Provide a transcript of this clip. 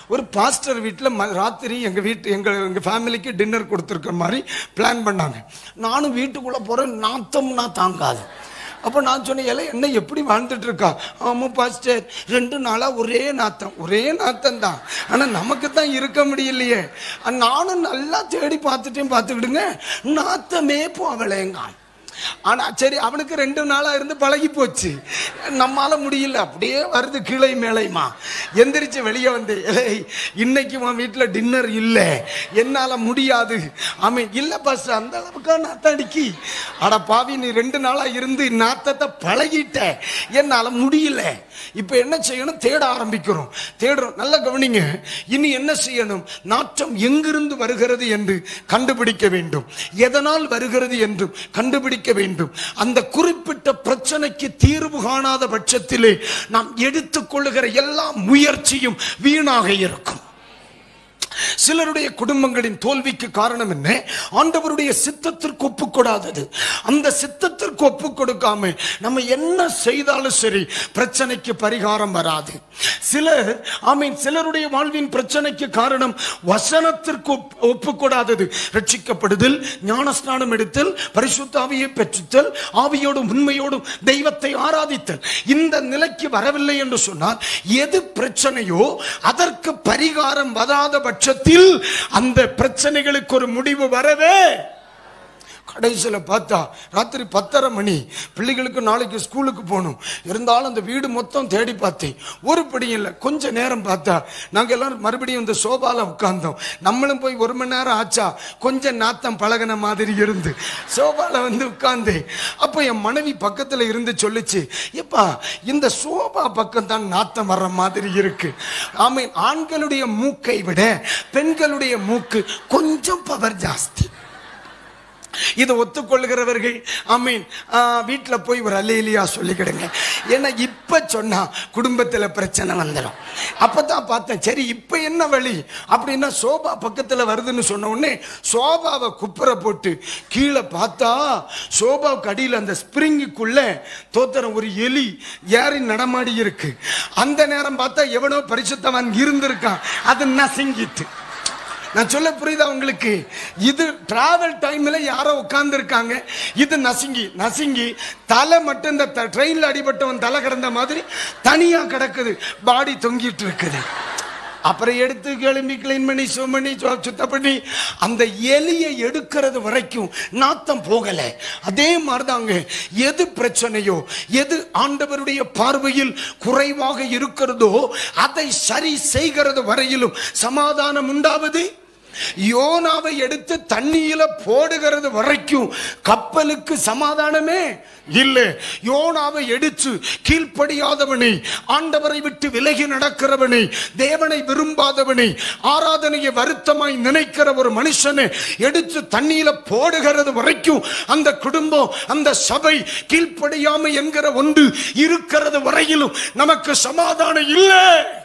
ஒரு பாஸ்டர் வீட்டில் ராத்திரி எங்கள் வீட்டு எங்கள் எங்கள் ஃபேமிலிக்கு டின்னர் கொடுத்துருக்க மாதிரி பிளான் பண்ணாங்க நானும் வீட்டுக்குள்ளே போகிறேன் நாத்தம்னா தாங்காது அப்போ நான் சொன்னேன் "ஏலே, என்ன எப்படி வாழ்ந்துட்டு இருக்கா ஆமாம் பாஸ்டர் ரெண்டு நாளாக ஒரே நாத்தம் ஒரே நாத்தம் தான் ஆனால் நமக்கு தான் இருக்க முடியலையே அஹ் நானும் நல்லா தேடி பார்த்துட்டேன் பார்த்துக்கிடுங்க நாத்தமே போகலேங்கான் ஆனா சரி அவனுக்கு ரெண்டு நாளா இருந்து பழகி போச்சு நம்மால முடியல அப்படியே வருது கீழே மேலைமா எந்திரிச்சு வெளியே வந்து "ஏய், இன்னைக்கு உன் வீட்டுல டின்னர் இல்ல என்னால முடியாது ஆமாம் இல்ல பாஸ் அந்த அளவுக்கா நாத்தடிக்கி அட பாவி நீ ரெண்டு நாளா இருந்து நாத்தத்தை பழகிட்ட என்னால முடியல இப்ப என்ன செய்யணும் தேட ஆரம்பிக்கிறோம் தேடுறோம் நல்லா கவனிங்க இனி என்ன செய்யணும் நாற்றம் எங்கிருந்து வருகிறது என்று கண்டுபிடிக்க வேண்டும் எதனால் வருகிறது என்றும் கண்டுபிடிக்க வேண்டும் அந்த குறிப்பிட்ட பிரச்சனைக்கு தீர்வு காணாத பட்சத்திலே நாம் எடுத்துக்கொள்ளுகிற எல்லா முயற்சியும் வீணாக இருக்கும் சிலருடைய குடும்பங்களின் தோல்விக்கு காரணம் என்ன ஆண்டவருடைய சித்தத்திற்கு ஒப்புக்கொடாதது அந்த சித்தத்திற்கு ஒப்பு கொடுக்காம நம்ம என்ன செய்தாலும் சரி பிரச்சனைக்கு பரிகாரம் வராது சிலர் ஆமீன் சிலருடைய வாழ்வின் பிரச்சனைக்கு காரணம் வசனத்திற்கு ஒப்- ஒப்புக்கொடாதது ரட்சிக்கப்படுதல் ஞானஸ்நானம் எடுத்தல் பரிசுத்த ஆவியை பெற்றுத்தல் ஆவியோடும் உண்மையோடும் தெய்வத்தை ஆராதித்தல் இந்த நிலைக்கு வரவில்லை என்று சொன்னால் எது பிரச்சனையோ அதற்கு பரிகாரம் வராத பட்சத்தில் அந்த பிரச்சனைகளுக்கு ஒரு முடிவு வரவே கடைசியில் பார்த்தா ராத்திரி பத்தரை மணி பிள்ளைகளுக்கு நாளைக்கு ஸ்கூலுக்கு போகணும் இருந்தாலும் அந்த வீடு மொத்தம் தேடி பார்த்தேன் ஒரு படியும் இல்லை கொஞ்ச நேரம் பார்த்தா நாங்கள் எல்லாரும் மறுபடியும் இந்த சோபால உட்கார்ந்தோம் நம்மளும் போய் ஒரு மணி நேரம் ஆச்சா கொஞ்சம் நாத்தம் பழகின மாதிரி இருந்து சோபால வந்து உட்கார்ந்தேன் அப்போ என் மனைவி பக்கத்தில் இருந்து சொல்லுச்சு எப்பா இந்த சோபா பக்கம் தான் நாத்தம் வர்ற மாதிரி இருக்கு ஆமீன் ஆண்களுடைய மூக்கை விட பெண்களுடைய மூக்கு கொஞ்சம் பவர் ஜாஸ்தி இதை ஒத்துக்கொள்கிறவர்கள் ஆமீன் வீட்டில் போய் ஒரு அலையிலியா சொல்லிக்கிடுங்க ஏன்னா இப்போ சொன்னா குடும்பத்தில் பிரச்சனை வந்துடும் அப்போ தான் பார்த்தேன் சரி இப்போ என்ன வழி அப்படின்னா சோபா பக்கத்தில் வருதுன்னு சொன்ன உடனே சோபாவை குப்புற போட்டு கீழே பார்த்தா சோபாவுக்கு அடியில் அந்த ஸ்ப்ரிங்குக்குள்ள தோத்திரம் ஒரு எலி ஏறி நடமாடி இருக்கு அந்த நேரம் பார்த்தா எவனோ பரிசுத்தவன் இருந்திருக்கான் அது நசுங்கிட்டு நான் சொல்ல புரியுதா உங்களுக்கு இது டிராவல் டைம்ல யாரோ உட்கார்ந்து இருக்காங்க இது நசுங்கி நசுங்கி தலை மட்டும் இந்த ட்ரெயின்ல அடிபட்டவன் தலை கிடந்த மாதிரி தனியா கிடக்குது பாடி தொங்கிட்டு இருக்குது அப்புறம் எடுத்து கிளம்பி கிளீன் பண்ணி சுத்தம் பண்ணி சு- சுத்தம் பண்ணி அந்த எலியை எடுக்கிறது வரைக்கும் நாத்தம் போகல அதே மாதிரிதாங்க எது பிரச்சனையோ எது ஆண்டவருடைய பார்வையில் குறைவாக இருக்கிறதோ அதை சரி செய்கிறது வரையிலும் சமாதானம் உண்டாவது யோனாவை எடுத்து தண்ணியில போடுகிறது வரைக்கும் கப்பலுக்கு சமாதானமே இல்லை யோனாவை எடுத்து கீழ்ப்படியாதவனை ஆண்டவரை விட்டு விலகி நடக்கிறவனை தேவனை விரும்பாதவனை ஆராதனையை வருத்தமாய் நினைக்கிற ஒரு மனுஷனை எடுத்து தண்ணியில போடுகிறது வரைக்கும் அந்த குடும்பம் அந்த சபை கீழ்ப்படியாமை என்கிற ஒன்று இருக்கிறது வரையிலும் நமக்கு சமாதானம் இல்லை